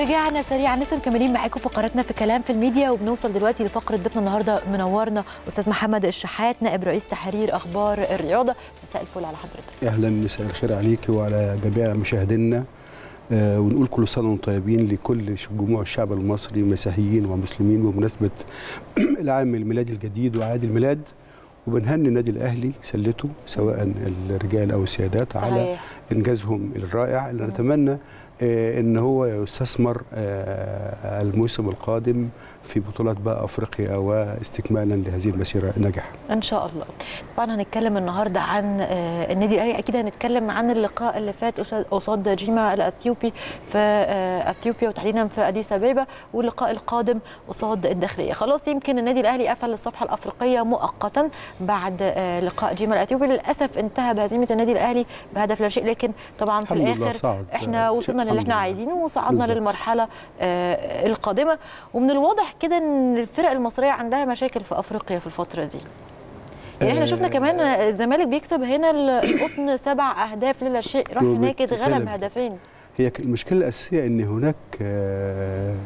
ورجعنا سريعا لسه مكملين معاكم فقراتنا في كلام في الميديا وبنوصل دلوقتي لفقره ضيفنا النهارده منورنا استاذ محمد الشحات نائب رئيس تحرير اخبار الرياضه مساء الفل على حضرتك اهلا مساء الخير عليك وعلى جميع مشاهدينا آه ونقول كل سنه وانتم طيبين لكل جموع الشعب المصري مسيحيين ومسلمين بمناسبه العام الميلادي الجديد وعيد الميلاد وبنهني النادي الاهلي سلته سواء الرجال او السيدات صحيح. على انجازهم الرائع اللي نتمنى آه ان هو يستثمر آه الموسم القادم في بطولات بقى افريقيا واستكمالا لهذه المسيره الناجحه. ان شاء الله طبعا هنتكلم النهارده عن آه، النادي الاهلي اكيد هنتكلم عن اللقاء اللي فات قصاد- قصاد جيما الاثيوبي في آه، اثيوبيا وتحديدا في اديس ابيبا واللقاء القادم قصاد الداخليه خلاص يمكن النادي الاهلي قفل الصفحه الافريقيه مؤقتا بعد آه، لقاء جيما الاثيوبي للاسف انتهى بهزيمه النادي الاهلي بهدف لا شيء لكن طبعا في الحمد لله الاخر صعد. احنا آه، وصلنا للي الحمد احنا لله. عايزينه وصعدنا بالظبط. للمرحله آه، القادمه ومن الواضح كده ان الفرق المصريه عندها مشاكل في افريقيا في الفتره دي يعني احنا شفنا آه، كمان الزمالك بيكسب هنا ال- القطن سبع اهداف للا شيء راح هو هناك اتغلب بيتغلب. هدفين هي ك- المشكله الاساسيه ان هناك آه،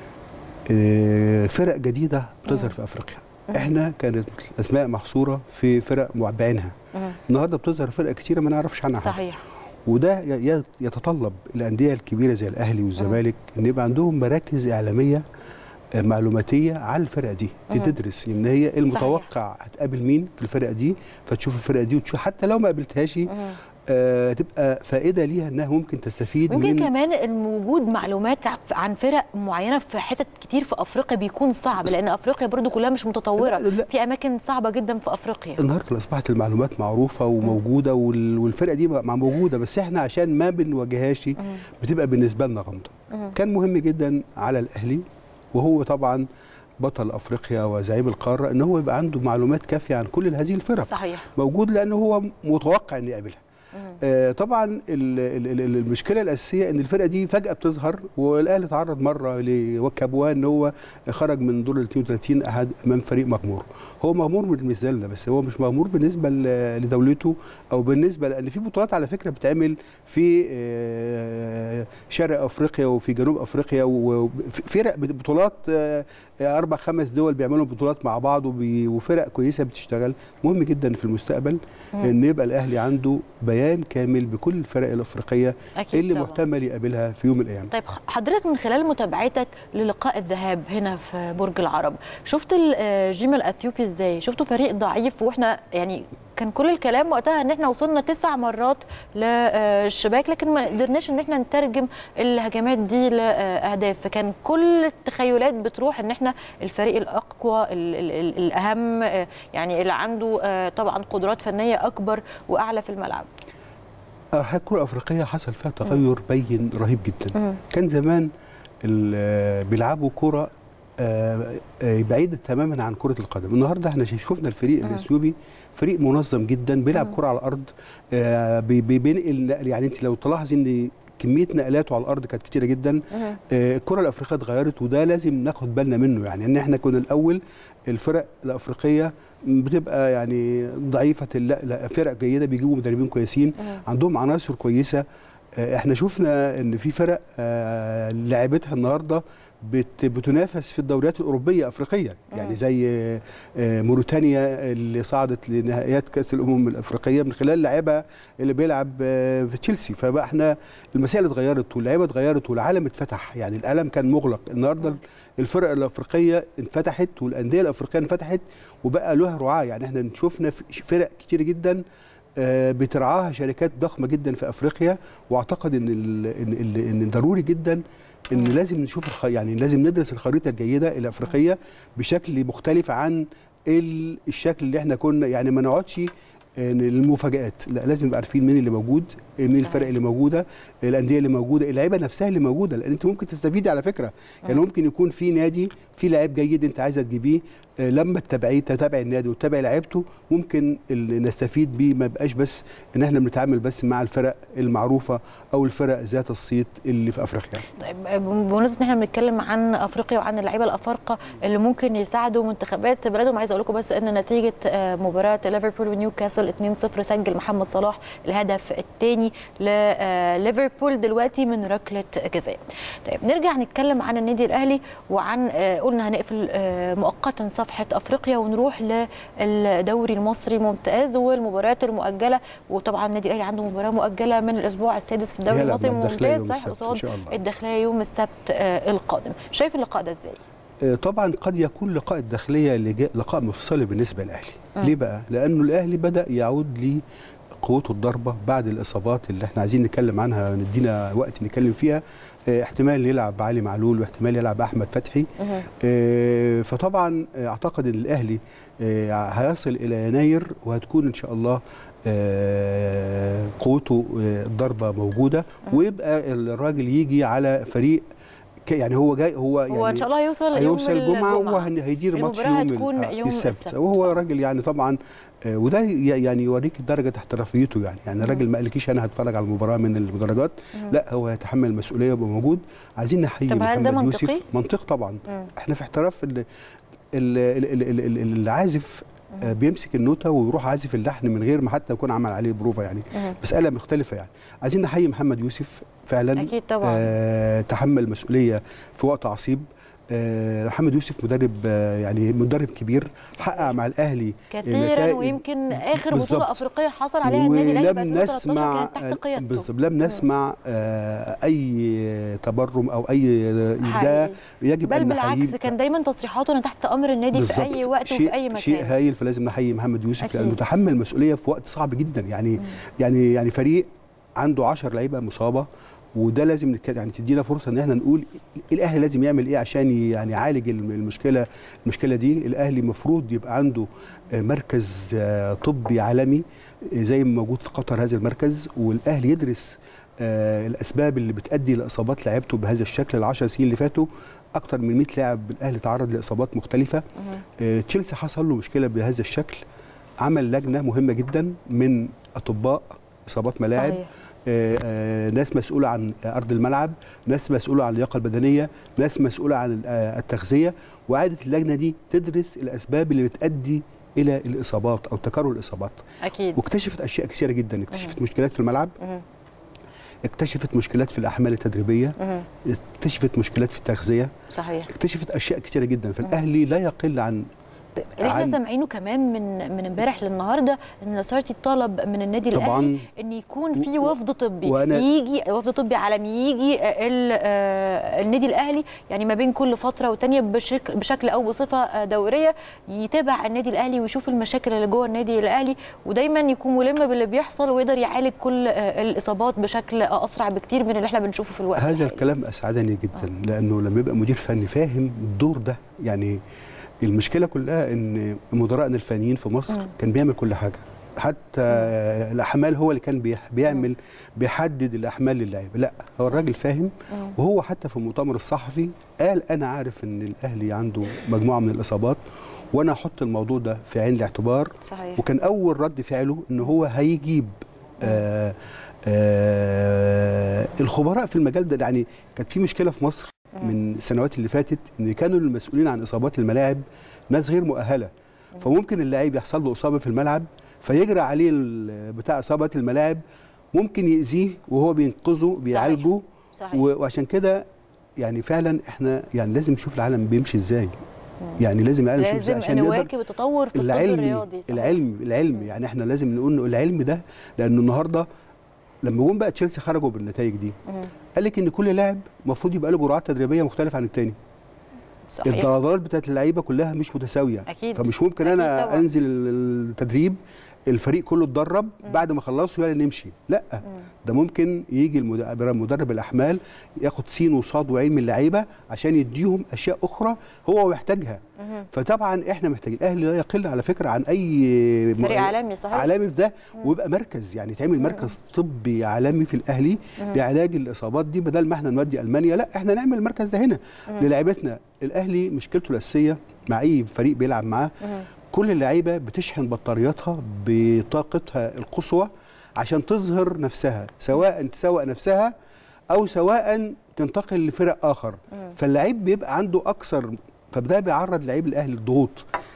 آه، فرق جديده بتظهر في افريقيا احنا كانت اسماء محصوره في فرق بعينها مم. النهارده بتظهر فرق كتيره ما نعرفش عنها حاجه صحيح وده ي- ي- يتطلب الانديه الكبيره زي الاهلي والزمالك ان يبقى عندهم مراكز اعلاميه آه، معلوماتيه على الفرق دي مم. تدرس ان هي المتوقع هتقابل مين في الفرقه دي فتشوف الفرقه دي وتشوف حتى لو ما قابلتهاش مم. آه تبقى فائده ليها انها ممكن تستفيد ممكن من كمان إن وجود معلومات ع- عن فرق معينه في حتت كتير في افريقيا بيكون صعب لان افريقيا برضو كلها مش متطوره لا، لا. في اماكن صعبه جدا في افريقيا النهارده اصبحت المعلومات معروفه وموجوده وال- والفرقه دي مع موجوده بس احنا عشان ما بنواجههاش مم. بتبقى بالنسبه لنا غامضه مم. كان مهم جدا على الاهلي وهو طبعا بطل افريقيا وزعيم القاره ان هو يبقى عنده معلومات كافيه عن كل هذه الفرق صحيح موجود لانه هو متوقع ان يقابلها مم. آه، طبعا ال- ال- ال- ال- المشكله الاساسيه ان الفرقه دي فجاه بتظهر والاهلي تعرض مره لوكابواه ان هو خرج من دور ال 32 أحد امام فريق مغمور هو مغمور بالنسبه لنا بس هو مش مغمور بالنسبه ل- لدولته او بالنسبه لان في بطولات على فكره بتعمل في آه، شرق افريقيا وفي جنوب افريقيا وفرق بطولات آه، اربع خمس دول بيعملوا بطولات مع بعض وبي- وفرق كويسه بتشتغل مهم جدا في المستقبل مم. ان يبقى الاهلي عنده بيان كامل بكل الفرق الافريقيه اكيد اللي طبعاً. محتمل يقابلها في يوم من الايام طيب حضرتك من خلال متابعتك للقاء الذهاب هنا في برج العرب شفت ال- آه، جيم الاثيوبي ازاي شفتوا فريق ضعيف واحنا يعني كان كل الكلام وقتها ان احنا وصلنا تسع مرات للشباك لكن ما قدرناش ان احنا نترجم الهجمات دي لاهداف فكان كل التخيلات بتروح ان احنا الفريق الاقوى ال ال ال الاهم آه، يعني اللي عنده آه، طبعا قدرات فنيه اكبر واعلى في الملعب الكره الافريقيه حصل فيها تغير بين رهيب جدا مم. كان زمان ال- بيلعبوا كره آه، آه، بعيدة تماما عن كرة القدم النهارده احنا شايف- شفنا الفريق مم. الاثيوبي فريق منظم جدا بيلعب مم. كرة على الارض آه، بي- بي- بينقل نقل يعني انت لو تلاحظي ان كمية نقلاته على الارض كانت كتيرة جدا مم. آه، الكره الافريقيه اتغيرت وده لازم ناخد بالنا منه يعني ان احنا كنا الاول الفرق الافريقيه بتبقى يعني ضعيفه الل- لا فرق جيده بيجيبوا مدربين كويسين مم. عندهم عناصر كويسه آه، احنا شفنا ان في فرق آه، لعبتها النهارده بت- بتنافس في الدوريات الاوروبيه افريقيه مم. يعني زي آه، آه، موريتانيا اللي صعدت لنهائيات كاس الامم الافريقيه من خلال لاعبها اللي بيلعب آه، في تشيلسي فبقى احنا المسائل اتغيرت واللعيبه اتغيرت والعالم اتفتح يعني العالم كان مغلق النهارده مم. الفرق الافريقيه انفتحت والانديه الافريقيه انفتحت وبقى لها رعاه يعني احنا شفنا ف- فرق كتير جدا آه، بترعاها شركات ضخمه جدا في افريقيا واعتقد ان ال- ان ان إن ضروري جدا ان مم. لازم نشوف الخ... يعني لازم ندرس الخريطه الجيده الافريقيه بشكل مختلف عن ال- الشكل اللي احنا كنا يعني ما نقعدش آه، المفاجآت لا لازم نبقى عارفين مين اللي موجود آه، مين صحيح. الفرق اللي موجوده الانديه اللي موجوده اللعيبه نفسها اللي موجوده لان انت ممكن تستفيدي على فكره يعني مم. ممكن يكون في نادي في لعيب جيد انت عايزه تجيبيه آه، لما تتابعيه تتابعي النادي وتتابعي لعيبته ممكن اللي نستفيد بيه ما يبقاش بس ان احنا بنتعامل بس مع الفرق المعروفه او الفرق ذات الصيت اللي في افريقيا طيب بمناسبه ان احنا بنتكلم عن افريقيا وعن اللعيبه الافارقه اللي ممكن يساعدوا منتخبات بلادهم عايزه اقول لكم بس ان نتيجه آه، مباراه ليفربول ونيوكاسل وصل 2-0 سجل محمد صلاح الهدف الثاني لليفربول دلوقتي من ركله جزاء طيب نرجع نتكلم عن النادي الاهلي وعن آه، قلنا هنقفل آه، مؤقتا صفحه افريقيا ونروح للدوري المصري الممتاز والمباريات المؤجله وطبعا النادي الاهلي عنده مباراه مؤجله من الاسبوع السادس في الدوري هيلعب المصري مع الداخلية الممتاز يوم صحيح السبت إن قصاد شاء الله. الداخليه يوم السبت آه، القادم شايف اللقاء ده ازاي آه، طبعا قد يكون لقاء الداخليه لجا- لقاء مفصلي بالنسبه للاهلي مم. ليه بقى لانه الاهلي بدا يعود لي قوته الضربه بعد الاصابات اللي احنا عايزين نتكلم عنها ندينا وقت نتكلم فيها آه، احتمال يلعب علي معلول واحتمال يلعب احمد فتحي مهم. آه، فطبعا آه، اعتقد ان الاهلي آه، هيصل الى يناير وهتكون ان شاء الله آه، قوته آه، الضربه موجوده ويبقى الراجل يجي على فريق ك- يعني هو جاي هو يعني هو ان شاء الله هيوصل هيوصل يوم الجمعه الجمعه وهيدير ماتش المباراة يوم ال- هتكون آه، يوم السبت السبت. وهو راجل يعني طبعا آه، وده ي- يعني يوريك درجه احترافيته يعني يعني الراجل ما قالكيش انا هتفرج على المباراه من المدرجات لا هو هيتحمل المسؤوليه ويبقى موجود عايزين نحيي طب هل ده محمد منطقي؟ يوسف منطق طبعا مم. احنا في احتراف ال- ال- ال- ال- ال- ال- العازف آه، بيمسك النوتة ويروح عازف اللحن من غير ما حتى يكون عمل عليه بروفا يعني مم. مسألة مختلفة يعني عايزين نحيي محمد يوسف فعلا اكيد طبعا آه تحمل مسؤولية في وقت عصيب آه محمد يوسف مدرب آه يعني مدرب كبير حقق مع الأهلي كثيرا نتائج- ويمكن اخر بالظبط. بطوله افريقيه حصل عليها النادي الاهلي في ولم 2013 نسمع كانت تحت قيادته بالظبط لم نسمع آه اي تبرم او اي ابداع حقيقي. يجب بل ان بالعكس نحييه كان دايما تصريحاته انا تحت امر النادي في بالظبط. اي وقت شيء وفي اي مكان شيء هايل فلازم نحيي محمد يوسف أكيد. لانه تحمل مسؤوليه في وقت صعب جدا يعني يعني يعني فريق عنده 10 لعيبه مصابه وده لازم نتكلم يعني تدينا فرصه ان احنا نقول الاهلي لازم يعمل ايه عشان ي- يعني يعالج الم- المشكله المشكله دي الاهلي المفروض يبقى عنده آه، مركز آه، طبي عالمي آه، زي ما موجود في قطر هذا المركز والاهلي يدرس آه، الاسباب اللي بتؤدي لاصابات لعيبته بهذا الشكل العشر سنين اللي فاتوا اكتر من 100 لاعب الاهلي تعرض لاصابات مختلفه مهم. آه، تشيلسي حصل له مشكله بهذا الشكل عمل لجنه مهمه جدا من اطباء اصابات ملاعب صحيح. آه، آه، ناس مسؤوله عن ارض الملعب ناس مسؤوله عن اللياقه البدنيه ناس مسؤوله عن آه، التغذيه وعاده اللجنه دي تدرس الاسباب اللي بتؤدي الى الاصابات او تكرر الاصابات اكيد واكتشفت اشياء كثيره جدا اكتشفت مشكلات في الملعب مهم. اكتشفت مشكلات في الاحمال التدريبيه مهم. اكتشفت مشكلات في التغذيه صحيح اكتشفت اشياء كثيره جدا فالاهلي لا يقل عن طيب، اللي احنا عن- سامعينه كمان من من امبارح للنهارده ان لاسارتي طلب من النادي الاهلي طبعا ان يكون في وفد طبي وأنا- يجي وفد طبي عالمي يجي ال- آه، النادي الاهلي يعني ما بين كل فتره والتانيه بشكل بشكل او بصفه آه، دوريه يتابع النادي الاهلي ويشوف المشاكل اللي جوه النادي الاهلي ودايما يكون ملم باللي بيحصل ويقدر يعالج كل آه، الاصابات بشكل آه، اسرع بكتير من اللي احنا بنشوفه في الوقت هذا الحالي. الكلام اسعدني جدا لانه لما يبقى مدير فني فاهم الدور ده يعني المشكله كلها ان مدراءنا الفنيين في مصر مم. كان بيعمل كل حاجه حتى الاحمال هو اللي كان بيح- بيعمل بيحدد الاحمال للعيبه لا هو الراجل فاهم مم. وهو حتى في المؤتمر الصحفي قال انا عارف ان الاهلي عنده مجموعه من الاصابات وانا احط الموضوع ده في عين الاعتبار صحيح وكان اول رد فعله ان هو هيجيب آه آه الخبراء في المجال ده يعني كانت في مشكله في مصر من السنوات اللي فاتت ان كانوا المسؤولين عن اصابات الملاعب ناس غير مؤهله فممكن اللاعب يحصل له اصابه في الملعب فيجرى عليه ال- بتاع اصابه الملاعب ممكن يأذيه وهو بينقذه بيعالجه صحيح و- وعشان كده يعني فعلا احنا يعني لازم نشوف العالم بيمشي ازاي يعني لازم العالم يشوف ازاي لازم عشان نقدر نواكب التطور في الطب العلمي الرياضي صحيح. العلم العلم يعني احنا لازم نقول إنه العلم ده لانه النهارده لما جم بقى تشيلسي خرجوا بالنتائج دي مم. قال لك ان كل لاعب المفروض يبقى له جرعات تدريبيه مختلفه عن التاني صحيح الدرجات بتاعت اللعيبه كلها مش متساويه اكيد فمش ممكن أكيد انا طبعاً. انزل التدريب الفريق كله اتدرب بعد ما خلصوا يلا نمشي لا مم. ده ممكن يجي المد- مدرب الاحمال ياخد سين وصاد وعين من اللعيبه عشان يديهم اشياء اخرى هو محتاجها مهم. فطبعا احنا محتاجين الاهلي لا يقل على فكره عن اي فريق عالمي صحيح عالمي في ده ويبقى مركز يعني يتعمل مركز طبي عالمي في الاهلي لعلاج الاصابات دي بدل ما احنا نودي المانيا لا احنا نعمل المركز ده هنا للاعيبتنا الاهلي مشكلته الاساسيه مع اي فريق بيلعب معاه مهم. كل اللعيبه بتشحن بطارياتها بطاقتها القصوى عشان تظهر نفسها سواء تسوق نفسها او سواء تنتقل لفرق اخر فاللعيب بيبقى عنده اكثر فده بيعرض لعيب الاهلي للضغوط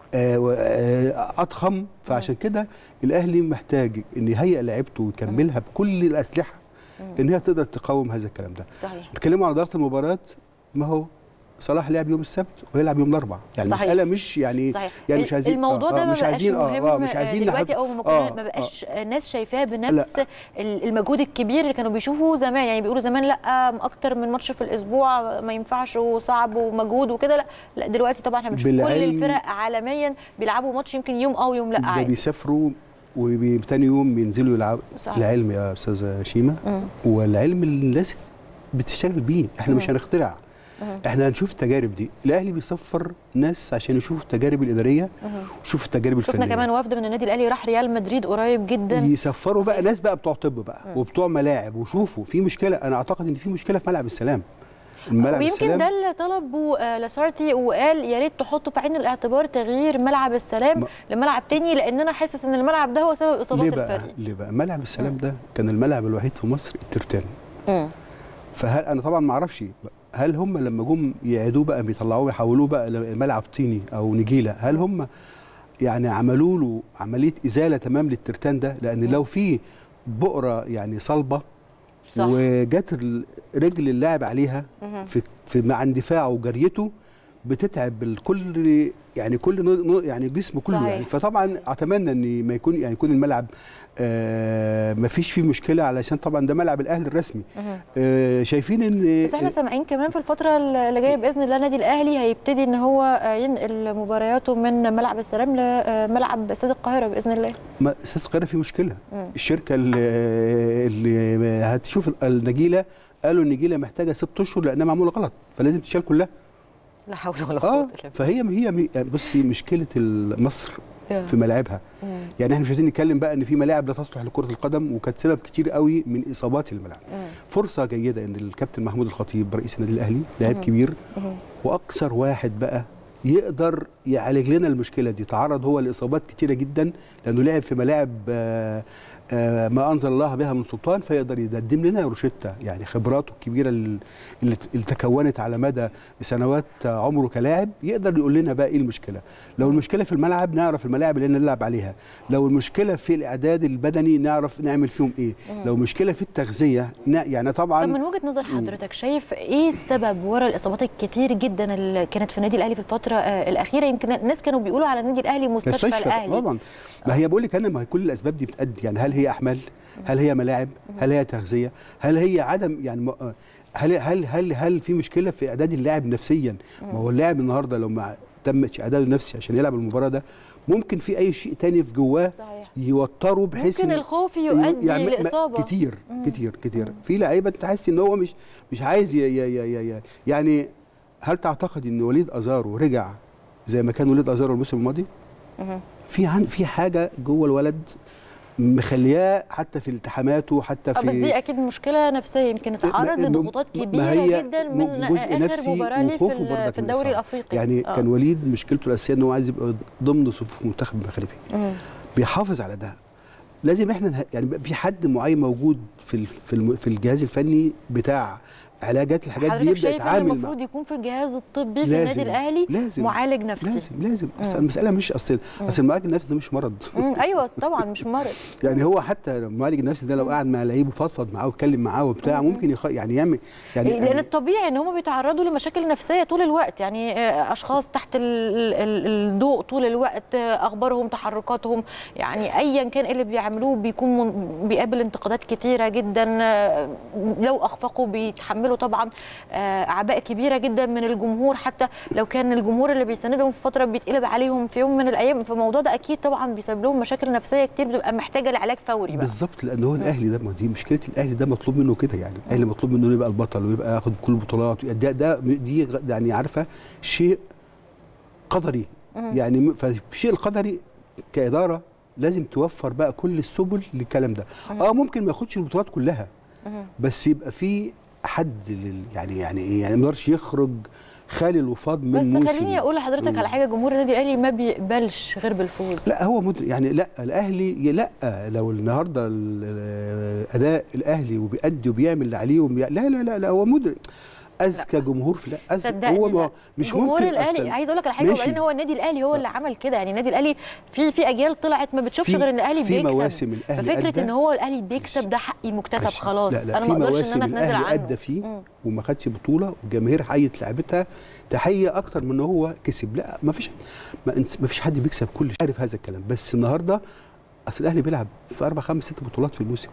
آه، و- آه، اضخم فعشان كده الاهلي محتاج ان يهيئ لعيبته ويكملها بكل الاسلحه ان هي تقدر تقاوم هذا الكلام ده صحيح بتكلموا عن ضغط المباراه ما هو صلاح لعب يوم السبت ويلعب يوم الاربعاء يعني صحيح. المساله مش يعني صحيح يعني مش عايزين الموضوع آه، ده آه، ما مش بقاش عايزين مهم اه, آه مش عايزين دلوقتي نحط- او ما آه، كنا ما آه. بقاش الناس شايفاه بنفس ال- المجهود الكبير اللي كانوا بيشوفوه زمان يعني بيقولوا زمان لا اكتر من ماتش في الاسبوع ما ينفعش وصعب ومجهود وكده لا لا دلوقتي طبعا احنا بنشوف كل بالعلم- الفرق عالميا بيلعبوا ماتش يمكن يوم اه ويوم لا ده عادي بيسافروا وتاني يوم بينزلوا يلعبوا صحيح. العلم يا استاذه شيماء مم. والعلم اللي الناس بتشتغل بيه احنا مش مم. هنخترع مم. احنا هنشوف التجارب دي الاهلي بيسفر ناس عشان يشوفوا التجارب الاداريه مم. ويشوفوا التجارب الفنيه شفنا كمان وفد من النادي الاهلي راح ريال مدريد قريب جدا يسفروا بقى صحيح. ناس بقى بتوع طب بقى مم. وبتوع ملاعب وشوفوا في مشكله انا اعتقد ان في مشكله في ملعب السلام الملعب ويمكن السلام ده اللي طلبه آه، لاسارتي وقال يا ريت تحطوا في عين الاعتبار تغيير ملعب السلام ما- لملعب تاني لان انا حاسس ان الملعب ده هو سبب ليه اصابات بقى الفريق ليه بقى ملعب السلام ده كان الملعب الوحيد في مصر الترتان مم. فهل انا طبعا ما اعرفش هل هم لما جم يعيدوه بقى بيطلعوه يحولوه بقى لملعب طيني او نجيله هل هم يعني عملوا له عمليه ازاله تمام للترتان ده لان لو في بؤره يعني صلبه صح وجت ال- رجل اللاعب عليها مهم. في في مع اندفاعه وجريته بتتعب الكل يعني كل ن- ن- يعني الجسم كله صحيح. يعني فطبعا اتمنى ان ما يكون يعني يكون الملعب آه ما فيش فيه مشكله علشان طبعا ده ملعب الاهلي الرسمي مهم. آه شايفين ان بس احنا سامعين كمان في الفتره اللي جايه باذن الله النادي الاهلي هيبتدي ان هو آه، ينقل مبارياته من ملعب السلام لملعب استاد القاهره باذن الله ما- اساس القاهره فيه مشكله مم. الشركه اللي, اللي هتشوف ال- النجيله قالوا النجيله محتاجه ست اشهر لانها معموله غلط فلازم تشال كلها لا حول ولا اه قوه الا فهي هي بصي مشكله مصر بالله في ملاعبها مم. يعني احنا مش عايزين نتكلم بقى ان في ملاعب لا تصلح لكره القدم وكانت سبب كتير قوي من اصابات الملاعب مم. فرصه جيده ان الكابتن محمود الخطيب رئيس النادي الاهلي لاعب مم. كبير مم. واكثر واحد بقى يقدر يعالج لنا المشكله دي تعرض هو لاصابات كتيره جدا لانه لعب في ملاعب آه، آه، ما انزل الله بها من سلطان فيقدر يقدم لنا روشته يعني خبراته الكبيره اللي اللي تكونت على مدى سنوات عمره كلاعب يقدر يقول لنا بقى ايه المشكله لو المشكله في الملعب نعرف الملاعب اللي نلعب عليها لو المشكله في الاعداد البدني نعرف نعمل فيهم ايه لو مشكله في التغذيه نا- يعني طبعا طب من وجهه نظر حضرتك شايف ايه السبب ورا الاصابات الكتير جدا اللي كانت في النادي الاهلي في الفتره آه، الاخيره يمكن الناس كانوا بيقولوا على النادي الاهلي مستشفى, الاهلي طبعا ما هي بقول لك انا ما هي كل الاسباب دي بتأدي يعني هل هي احمال هل هي ملاعب هل هي تغذيه هل هي عدم يعني م- هل هل هل هل في مشكله في اعداد اللاعب نفسيا ما هو اللاعب النهارده لو ما تمش اعداده النفسي عشان يلعب المباراه ده ممكن في اي شيء تاني في جواه صحيح يوتره بحيث ممكن إن- الخوف يؤدي يعني ما- ما- لاصابه كتير مم. كتير كتير في لعيبه تحس ان هو مش مش عايز ي ي ي ي ي يعني هل تعتقد ان وليد ازارو رجع زي ما كان وليد ازارو الموسم الماضي مهم. في عن في حاجه جوه الولد مخلياه حتى في التحاماته حتى اه في بس دي اكيد مشكله نفسيه يمكن اتعرض ما- لضغوطات ما كبيره هي جدا م- من جزء اخر نفسي مباراه ليه في, وخوفه ال- برضك في من الدوري الإصابة. الافريقي يعني آه. كان وليد مشكلته الاساسيه ان هو عايز يبقى ضمن صفوف منتخب المغربي مم. بيحافظ على ده لازم احنا نه- يعني بقى في حد معين موجود في ال- في الم- في الجهاز الفني بتاع علاجات الحاجات دي حضرتك يبدا شايف ان يتعامل مع المفروض يكون في الجهاز الطبي في لازم- النادي الاهلي لازم معالج نفسي لازم لازم اصل مم. المساله مش اصل اصل المعالج النفسي ده مش مرض مم. ايوه طبعا مش مرض يعني هو حتى المعالج النفسي ده لو قعد مع لعيب وفضفض معاه واتكلم معاه وبتاع ممكن يخ... يعني يعمل يعني لان يعني الطبيعي ان هم بيتعرضوا لمشاكل نفسيه طول الوقت يعني آه، اشخاص تحت ال- ال- الضوء طول الوقت آه، اخبارهم تحركاتهم يعني ايا كان إيه اللي بيعملوه بيكون من- بيقابل انتقادات كتيره جدا آه، لو اخفقوا بيتحملوا طبعا آه، اعباء كبيره جدا من الجمهور حتى لو كان الجمهور اللي بيساندهم في فتره بيتقلب عليهم في يوم من الايام فالموضوع ده اكيد طبعا بيسبب لهم مشاكل نفسيه كتير بتبقى محتاجه لعلاج فوري بقى بالظبط لان هو الاهلي ده ما دي مشكله الاهلي ده مطلوب منه كده يعني الاهلي مطلوب منه يبقى البطل ويبقى ياخد كل البطولات ده ده دي غ- يعني عارفه شيء قدري مم. يعني م- فالشيء القدري كاداره لازم توفر بقى كل السبل للكلام ده اه ممكن ما ياخدش البطولات كلها مم. بس يبقى في حد لل يعني يعني ايه يعني ما يقدرش يخرج خالي الوفاض من بس موسم خليني اقول لحضرتك مم. على حاجه جمهور النادي الاهلي ما بيقبلش غير بالفوز لا هو مدرك يعني لا الاهلي لا لو النهارده ال- اداء الاهلي وبيأدي وبيعمل اللي عليه وبي... لا لا لا لا هو مدرك اذكى جمهور في لا اذكى صدقني هو لا. ما مش جمهور ممكن الاهلي أصلاً. عايز اقول لك على حاجه ماشي. وبعدين هو النادي الاهلي هو اللي عمل كده يعني النادي الاهلي في في اجيال طلعت ما بتشوفش في- غير ان الاهلي في بيكسب مواسم الأهلي ففكره أدى- ان هو الاهلي بيكسب ده حقي مكتسب ماشي. خلاص لا لا انا في ما اقدرش ان مواسم انا اتنازل الأهلي عنه ادى فيه مم. وما خدش بطوله والجماهير حيت لعبتها تحيه اكتر من ان هو كسب لا ما فيش ما انس- ما فيش حد بيكسب كل شيء عارف هذا الكلام بس النهارده اصل الاهلي بيلعب في اربع خمس ست بطولات في الموسم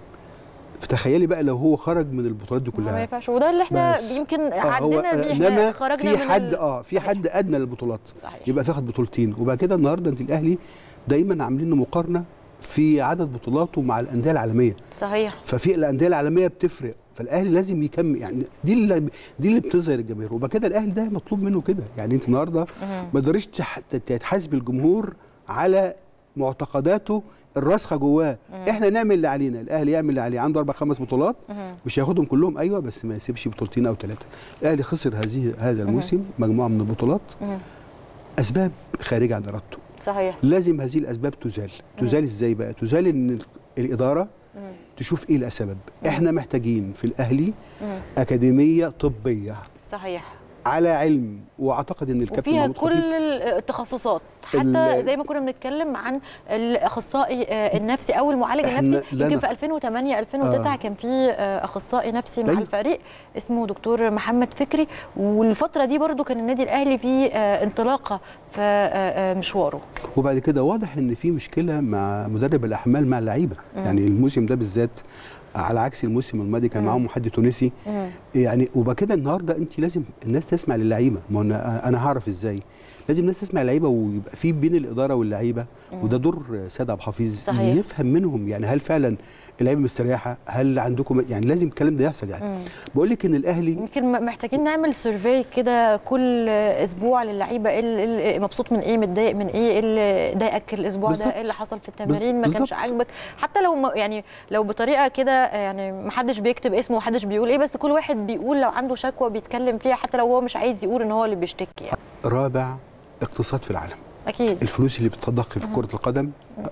فتخيلي بقى لو هو خرج من البطولات دي ما كلها ينفعش وده اللي احنا بس. يمكن آه، هو- عدينا بيه انما احنا خرجنا في من حد ال- اه في حد ادنى للبطولات صحيح. يبقى تاخد بطولتين وبعد كده النهارده انت الاهلي دايما عاملين له مقارنه في عدد بطولاته مع الانديه العالميه صحيح ففي الانديه العالميه بتفرق فالاهلي لازم يكمل يعني دي اللي دي اللي بتظهر الجماهير وبعد كده الاهلي ده مطلوب منه كده يعني انت النهارده مهم. ما تقدريش تح- تحاسب الجمهور على معتقداته الراسخه جواه احنا نعمل اللي علينا الاهلي يعمل اللي عليه عنده اربع خمس بطولات مهم. مش هياخدهم كلهم ايوه بس ما يسيبش بطولتين او ثلاثه الاهلي خسر هذه هذا الموسم مجموعه من البطولات مهم. اسباب خارجه عن ارادته صحيح لازم هذه الاسباب تزال تزال ازاي بقى تزال ان الاداره مم. تشوف ايه السبب احنا محتاجين في الاهلي مم. اكاديميه طبيه صحيح على علم واعتقد ان الكابتن وفيها محمود كل خطيب التخصصات حتى ال- زي ما كنا بنتكلم عن الاخصائي آه، النفسي او المعالج إحنا النفسي لا يمكن نق- في 2008 2009 آه. كان في آه، اخصائي نفسي مع أيوة. الفريق اسمه دكتور محمد فكري والفتره دي برضو كان النادي الاهلي فيه آه، انطلاقه في آه، آه، مشواره وبعد كده واضح ان في مشكله مع مدرب الاحمال مع اللعيبه يعني الموسم ده بالذات على عكس الموسم الماضي كان مم. معاهم حد تونسي مم. يعني وبقى كده النهارده انت لازم الناس تسمع للعيبه ما هو انا انا هعرف ازاي لازم الناس تسمع اللعيبه ويبقى في بين الاداره واللعيبه وده دور سيد عبد الحفيظ صحيح. يفهم منهم يعني هل فعلا اللعيبه مستريحه هل عندكم يعني لازم الكلام ده يحصل يعني مم. بقول لك ان الاهلي يمكن م- محتاجين نعمل سيرفي كده كل اسبوع للعيبه ايه ال- ال- مبسوط من ايه متضايق من ايه ايه اللي ضايقك الاسبوع ده بالظبط. ايه اللي حصل في التمارين ما بالظبط. كانش عاجبك حتى لو ما- يعني لو بطريقه كده يعني ما حدش بيكتب اسمه ومحدش بيقول ايه بس كل واحد بيقول لو عنده شكوى بيتكلم فيها حتى لو هو مش عايز يقول ان هو اللي بيشتكي يعني. رابع اقتصاد في العالم اكيد الفلوس اللي بتتضخ في كره القدم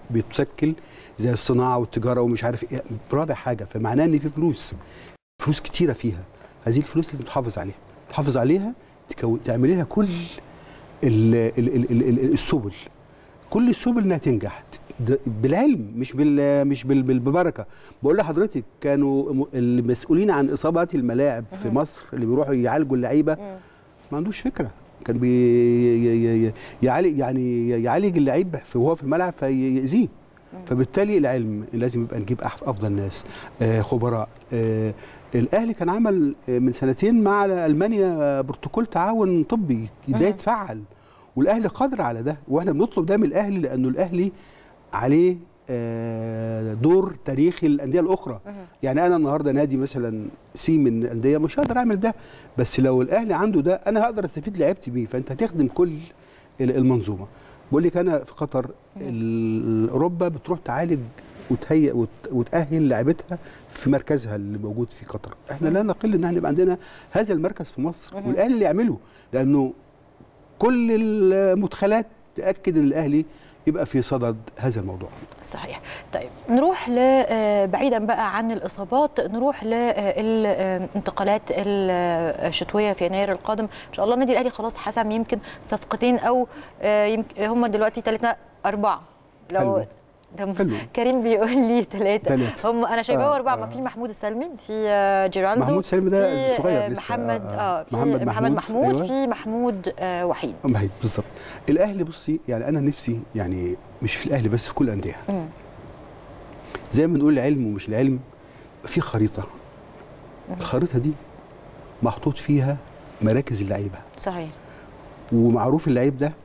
بتشكل زي الصناعه والتجاره ومش عارف ايه رابع حاجه فمعناه ان في فلوس فلوس كتيره فيها هذه الفلوس لازم تحافظ عليها تحافظ عليها تكو... تعملي لها كل ال... ال... ال... ال... ال... السبل كل السبل انها تنجح د- بالعلم مش بال مش بال... بال- بالبركه بقول لحضرتك كانوا م- المسؤولين عن اصابات الملاعب في مصر اللي بيروحوا يعالجوا اللعيبه مم. ما عندوش فكره كان بي ي- ي- ي- يعالج يعني يعالج اللعيب في- وهو في الملعب فيأذيه فبالتالي العلم لازم يبقى نجيب أح- افضل ناس آه، خبراء آه، الاهلي كان عمل آه، من سنتين مع المانيا آه، بروتوكول تعاون طبي ده مم. يتفعل والاهلي قادر على ده واحنا بنطلب ده من الاهلي لانه الاهلي عليه آه، دور تاريخي للانديه الاخرى مهم. يعني انا النهارده نادي مثلا سي من الانديه مش هقدر اعمل ده بس لو الاهلي عنده ده انا هقدر استفيد لعيبتي بيه فانت هتخدم كل ال- المنظومه بقول لك انا في قطر ال- اوروبا بتروح تعالج وتهيئ وت- وتاهل لعيبتها في مركزها اللي موجود في قطر احنا لا نقل ان احنا يبقى عندنا هذا المركز في مصر مهم. والاهلي اللي يعمله لانه كل المدخلات تاكد ان الاهلي يبقى في صدد هذا الموضوع صحيح طيب نروح ل آه، بعيدا بقى عن الاصابات نروح للانتقالات الشتويه في يناير القادم ان شاء الله النادي الاهلي خلاص حسم يمكن صفقتين او آه، يمكن هم دلوقتي ثلاثه اربعه لو حلو. ده م- حلو. كريم بيقول لي ثلاثه ثلاثة. هم انا شايفاهم آه، اربعه آه. ما في محمود السلمي في آه، جيرالدو محمود سلمي ده في، صغير آه، لسه. محمد آه، اه في محمد محمد محمود، محمود أيوة. في محمود آه، وحيد ما هي بالظبط الاهلي بصي يعني انا نفسي يعني مش في الاهلي بس في كل الانديه مم. زي ما بنقول العلم ومش العلم في خريطه الخريطه دي محطوط فيها مراكز اللعيبه صحيح ومعروف اللعيب ده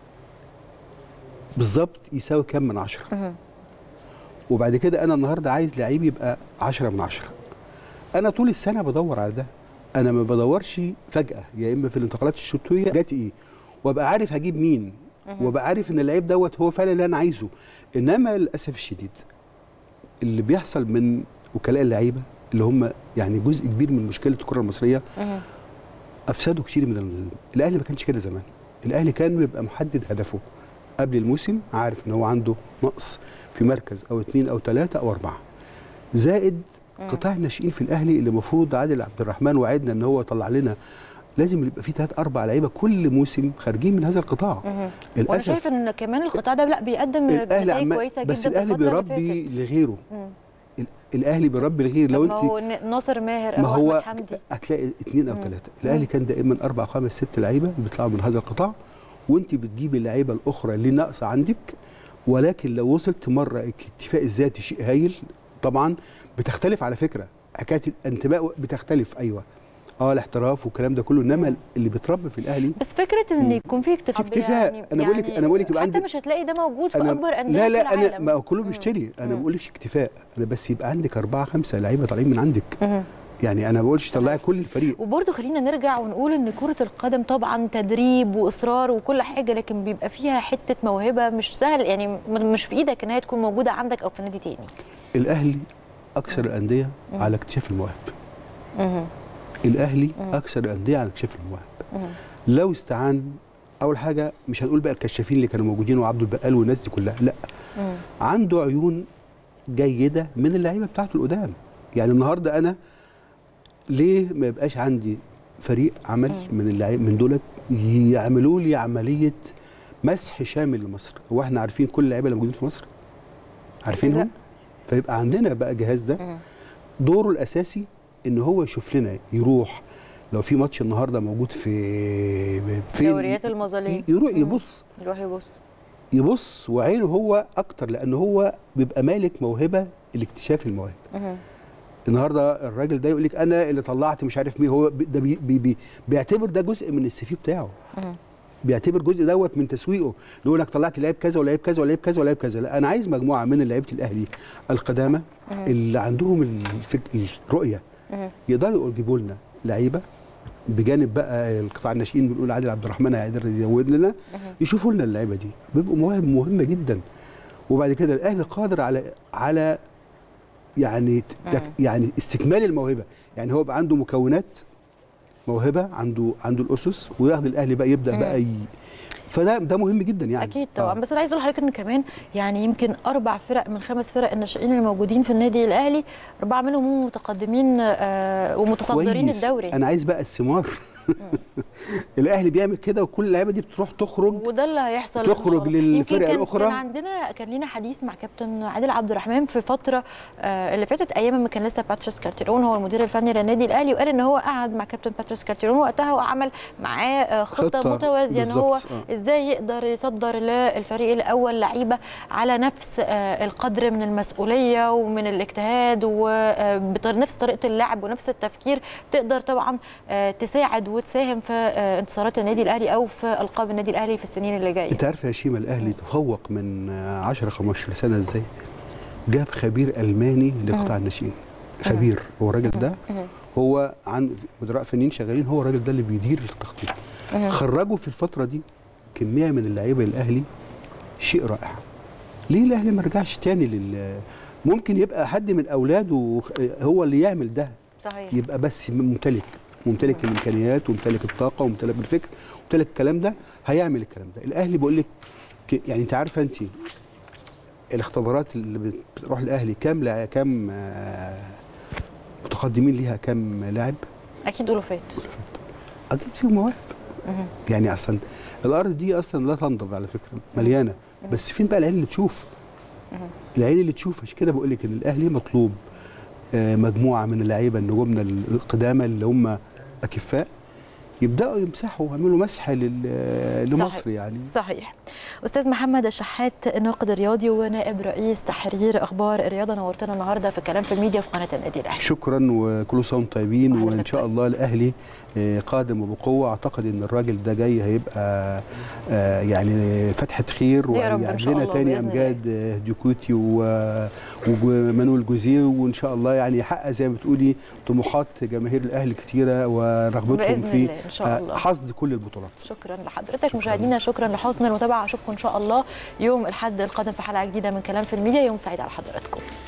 بالظبط يساوي كام من عشرة مهم. وبعد كده انا النهارده عايز لعيب يبقى عشرة من عشرة انا طول السنه بدور على ده انا ما بدورش فجاه يا اما في الانتقالات الشتويه جات ايه وابقى عارف هجيب مين وابقى عارف ان اللعيب دوت هو فعلا اللي انا عايزه انما للاسف الشديد اللي بيحصل من وكلاء اللعيبه اللي هم يعني جزء كبير من مشكله الكره المصريه مهم. افسدوا كتير من ال- الاهلي ما كانش كده زمان الاهلي كان بيبقى محدد هدفه قبل الموسم عارف ان هو عنده نقص في مركز او اثنين او ثلاثه او اربعه زائد قطاع الناشئين في الاهلي اللي المفروض عادل عبد الرحمن وعدنا ان هو يطلع لنا لازم يبقى في ثلاث اربع لعيبه كل موسم خارجين من هذا القطاع مهم. وانا شايف ان كمان القطاع ده لا بيقدم الاهلي نتائج عمال- كويسه بس جدا في الاهلي الفتره بيربي اللي فاتت لغيره مم. ال- الاهلي بيربي لغير لو طب ما انت هو ن- ناصر ماهر ما او هو احمد حمدي هتلاقي اثنين او مم. ثلاثه الاهلي كان دائما اربع خمس ست لعيبه بيطلعوا من هذا القطاع وانت بتجيبي اللعيبه الاخرى اللي ناقصه عندك ولكن لو وصلت مره الاكتفاء الذاتي شيء هايل طبعا بتختلف على فكره حكايه الانتماء بتختلف ايوه اه الاحتراف والكلام ده كله انما مم. اللي بيتربى في الاهلي بس فكره ان مم. يكون في اكتفاء في اكتفاء. يعني أنا بقول لك- يعني أنا بقول لك يبقى حتى عندك- مش هتلاقي ده موجود في أنا اكبر انديه لا في لا العالم انا ما هو كله مم. بيشتري انا ما مم. بقولش اكتفاء انا بس يبقى عندك اربعه خمسه لعيبه طالعين من عندك مهم. يعني انا ما بقولش طلعي كل الفريق وبرضه خلينا نرجع ونقول ان كرة القدم طبعا تدريب واصرار وكل حاجة لكن بيبقى فيها حتة موهبة مش سهل يعني م- مش في ايدك ان هي تكون موجودة عندك او في نادي تاني. الاهلي اكثر الانديه مم. على اكتشاف المواهب مهم. الاهلي مم. اكثر الانديه على اكتشاف المواهب مهم. لو استعان اول حاجه مش هنقول بقى الكشافين اللي كانوا موجودين وعبد البقال والناس دي كلها لا مم. عنده عيون جيده من اللعيبه بتاعته القدام يعني النهارده انا ليه ما يبقاش عندي فريق عمل مم. من اللعيبه من دولت يعملوا لي عمليه مسح شامل لمصر هو احنا عارفين كل اللعيبه اللي موجودين في مصر عارفينهم لا. فيبقى عندنا بقى الجهاز ده مم. دوره الاساسي ان هو يشوف لنا يروح لو في ماتش النهارده موجود في فين دوريات المظالم يروح مم. يبص يروح يبص يبص وعينه هو اكتر لان هو بيبقى مالك موهبه الاكتشاف المواهب مهم. النهارده الراجل ده يقول لك انا اللي طلعت مش عارف مين هو بي- ده بي بي بي بيعتبر ده جزء من السي في بتاعه مهم. بيعتبر جزء دوت من تسويقه يقول لك طلعت لعيب كذا ولعيب كذا ولعيب كذا ولعيب كذا لا انا عايز مجموعه من لعيبه الاهلي القدامى مهم. اللي عندهم الفك... الرؤيه مهم. يقدروا يجيبوا لنا لعيبه بجانب بقى القطاع الناشئين بنقول عادل عبد الرحمن هيقدر يزود لنا مهم. يشوفوا لنا اللعيبه دي بيبقوا مواهب مهمه جدا وبعد كده الاهلي قادر على على يعني تك مم. يعني استكمال الموهبه يعني هو بقى عنده مكونات موهبه عنده عنده الاسس وياخد الاهلي بقى يبدا مم. بقى ي... فده ده مهم جدا يعني اكيد طبعا آه. بس انا عايز اقول لحضرتك ان كمان يعني يمكن اربع فرق من خمس فرق الناشئين اللي موجودين في النادي الاهلي اربعه منهم هم متقدمين آه ومتصدرين كويس. الدوري انا عايز بقى الثمار الاهلي بيعمل كده وكل اللعيبه دي بتروح تخرج وده اللي هيحصل إن تخرج شاء الله. يمكن للفرقة كان الأخرى. كان عندنا كان لينا حديث مع كابتن عادل عبد الرحمن في فتره آه اللي فاتت ايام ما كان لسه باتريس كارتيرون هو المدير الفني للنادي الاهلي وقال ان هو قعد مع كابتن باتريس كارتيرون وقتها وعمل معاه آه خطه, خطة متوازيه ان هو بالظبط، آه. ازاي يقدر يصدر للفريق الاول لعيبه على نفس آه القدر من المسؤوليه ومن الاجتهاد وبنفس طريقه اللعب ونفس التفكير تقدر طبعا آه تساعد وتساهم في آه انتصارات النادي الاهلي او في القاب النادي الاهلي في السنين اللي جايه انت عارف يا شيماء الاهلي تفوق من 10 15 سنه ازاي جاب خبير الماني لقطاع الناشئين خبير هو الراجل ده مهم. هو عن مدراء فنيين شغالين هو الراجل ده اللي بيدير التخطيط مهم. خرجوا في الفتره دي كميه من اللعيبه الاهلي شيء رائع ليه الاهلي ما رجعش تاني لل ممكن يبقى حد من اولاده هو اللي يعمل ده صحيح يبقى بس ممتلك ممتلك الامكانيات وممتلك الطاقه وممتلك الفكر وممتلك الكلام ده هيعمل الكلام ده الاهلي بيقول لك ك- يعني انت عارفه انت الاختبارات اللي بتروح الاهلي كام لع- كام آه، متقدمين ليها كام لاعب اكيد الوفات اكيد فيهم مواهب مهم. يعني اصلا الارض دي اصلا لا تنضب على فكره مليانه بس فين بقى العين اللي تشوف مهم. العين اللي تشوف عشان كده بقول لك ان الاهلي مطلوب آه، مجموعه من اللعيبه النجومنا القدامى اللي هم اكفاء يبداوا يمسحوا ويعملوا مسح لل- لمصر صحيح. يعني صحيح استاذ محمد الشحات ناقد رياضي ونائب رئيس تحرير اخبار الرياضه نورتنا النهارده في كلام في الميديا في قناه النادي الاهلي شكرا وكل سنه وانتم طيبين وحضرتك وان شاء طيب. الله الاهلي آه، قادم وبقوه اعتقد ان الراجل ده جاي هيبقى آه، يعني فتحه خير يا رب إن ويعمل شاء لنا الله تاني بإذن امجاد آه، ديوكوتي و- ومانويل جوزيه وان شاء الله يعني يحقق زي ما بتقولي طموحات جماهير الاهلي كتيره ورغبتهم باذن في الله ان شاء آه، الله حصد كل البطولات شكرا لحضرتك مشاهدينا شكرا لحسن المتابعه اشوفكم ان شاء الله يوم الاحد القادم في حلقه جديده من كلام في الميديا يوم سعيد على حضراتكم